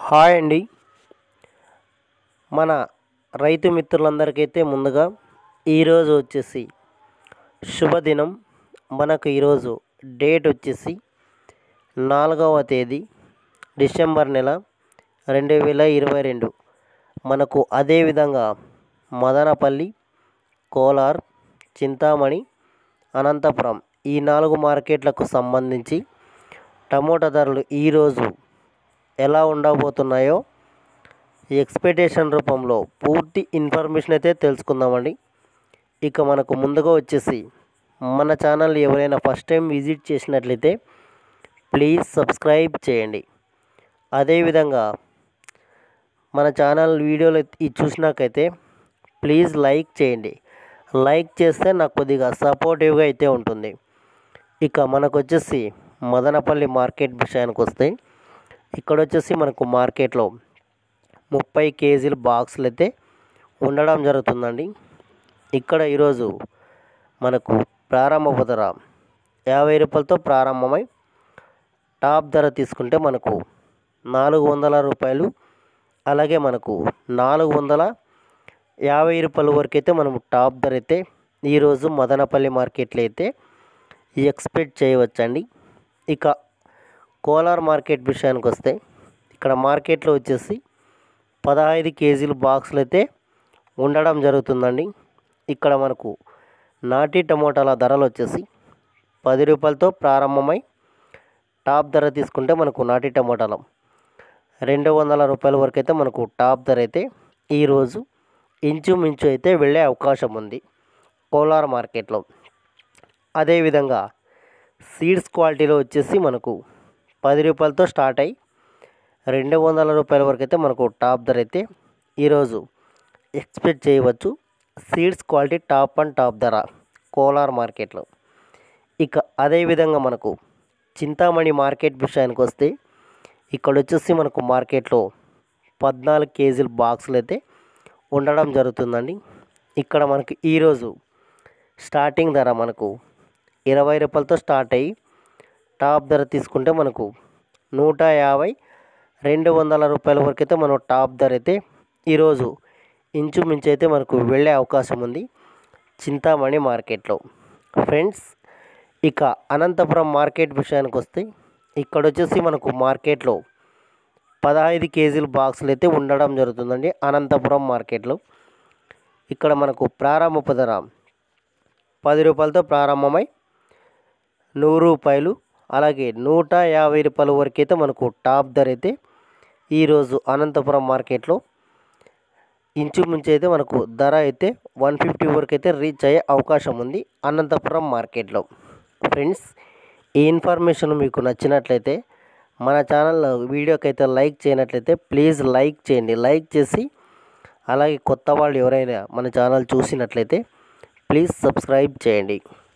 hi అండి మన రైతు మిత్రులందరికైతే ముందుగా ఈరోజు వచ్చేసి శుభదినం మనకు ఈరోజు డేట్ వచ్చేసి నాలుగవ తేదీ డిసెంబర్ నెల రెండు వేల ఇరవై రెండు మనకు అదేవిధంగా మదనపల్లి కోలార్ చింతామణి అనంతపురం ఈ నాలుగు మార్కెట్లకు సంబంధించి టమోటా ధరలు ఈరోజు ఎలా ఉండబోతున్నాయో ఎక్స్పెక్టేషన్ రూపంలో పూర్తి ఇన్ఫర్మేషన్ అయితే తెలుసుకుందామండి ఇక మనకు ముందుగా వచ్చేసి మన ఛానల్ ఎవరైనా ఫస్ట్ టైం విజిట్ చేసినట్లయితే ప్లీజ్ సబ్స్క్రైబ్ చేయండి అదేవిధంగా మన ఛానల్ వీడియోలు ఇది చూసినాకైతే ప్లీజ్ లైక్ చేయండి లైక్ చేస్తే నాకు కొద్దిగా సపోర్టివ్గా అయితే ఉంటుంది ఇక మనకు వచ్చేసి మదనపల్లి మార్కెట్ విషయానికి వస్తే ఇక్కడ వచ్చేసి మనకు మార్కెట్లో ముప్పై కేజీల బాక్సులు అయితే ఉండడం జరుగుతుందండి ఇక్కడ ఈరోజు మనకు ప్రారంభ ధర యాభై రూపాయలతో ప్రారంభమై టాప్ ధర తీసుకుంటే మనకు నాలుగు వందల రూపాయలు అలాగే మనకు నాలుగు వందల యాభై రూపాయల వరకు అయితే మనం టాప్ ధర అయితే ఈరోజు మదనపల్లి మార్కెట్లో అయితే ఎక్స్పెక్ట్ చేయవచ్చండి ఇక కోలార్ మార్కెట్ విషయానికి వస్తే ఇక్కడ మార్కెట్లో వచ్చేసి పదహైదు కేజీల బాక్సులు అయితే ఉండడం జరుగుతుందండి ఇక్కడ మనకు నాటి టమోటాల ధరలు వచ్చేసి పది రూపాయలతో ప్రారంభమై టాప్ ధర తీసుకుంటే మనకు నాటి టమోటాలు రెండు వందల రూపాయల వరకు అయితే మనకు టాప్ ధర అయితే ఈరోజు ఇంచుమించు అయితే వెళ్ళే అవకాశం ఉంది కోలార్ మార్కెట్లో అదేవిధంగా సీడ్స్ క్వాలిటీలో వచ్చేసి మనకు పది రూపాయలతో స్టార్ట్ అయ్యి రెండు వందల రూపాయల వరకు అయితే మనకు టాప్ ధర అయితే ఈరోజు ఎక్స్పెక్ట్ చేయవచ్చు seeds quality top and top ధర కోలార్ మార్కెట్లో ఇక అదేవిధంగా మనకు చింతామణి మార్కెట్ విషయానికి వస్తే ఇక్కడ వచ్చేసి మనకు మార్కెట్లో పద్నాలుగు కేజీల బాక్సులు అయితే ఉండడం జరుగుతుందండి ఇక్కడ మనకు ఈరోజు స్టార్టింగ్ ధర మనకు ఇరవై రూపాయలతో స్టార్ట్ అయ్యి టాప్ ధర తీసుకుంటే మనకు నూట యాభై రెండు వందల రూపాయల వరకు అయితే మనం టాప్ ధర అయితే ఈరోజు ఇంచుమించు అయితే మనకు వెళ్ళే అవకాశం ఉంది చింతామణి మార్కెట్లో ఫ్రెండ్స్ ఇక అనంతపురం మార్కెట్ విషయానికి వస్తే ఇక్కడ వచ్చేసి మనకు మార్కెట్లో పదహైదు కేజీల బాక్సులు అయితే ఉండడం జరుగుతుందండి అనంతపురం మార్కెట్లో ఇక్కడ మనకు ప్రారంభపు ధర పది రూపాయలతో ప్రారంభమై నూరు రూపాయలు అలాగే నూట యాభై రూపాయల వరకు అయితే మనకు టాప్ ధర అయితే ఈరోజు అనంతపురం మార్కెట్లో ఇంచుమించు అయితే మనకు ధర అయితే వన్ ఫిఫ్టీ వరకు అయితే రీచ్ అయ్యే అవకాశం ఉంది అనంతపురం మార్కెట్లో ఫ్రెండ్స్ ఈ ఇన్ఫర్మేషన్ మీకు నచ్చినట్లయితే మన ఛానల్ వీడియోకి అయితే లైక్ చేయనట్లయితే ప్లీజ్ లైక్ చేయండి లైక్ చేసి అలాగే కొత్త వాళ్ళు ఎవరైనా మన ఛానల్ చూసినట్లయితే ప్లీజ్ సబ్స్క్రైబ్ చేయండి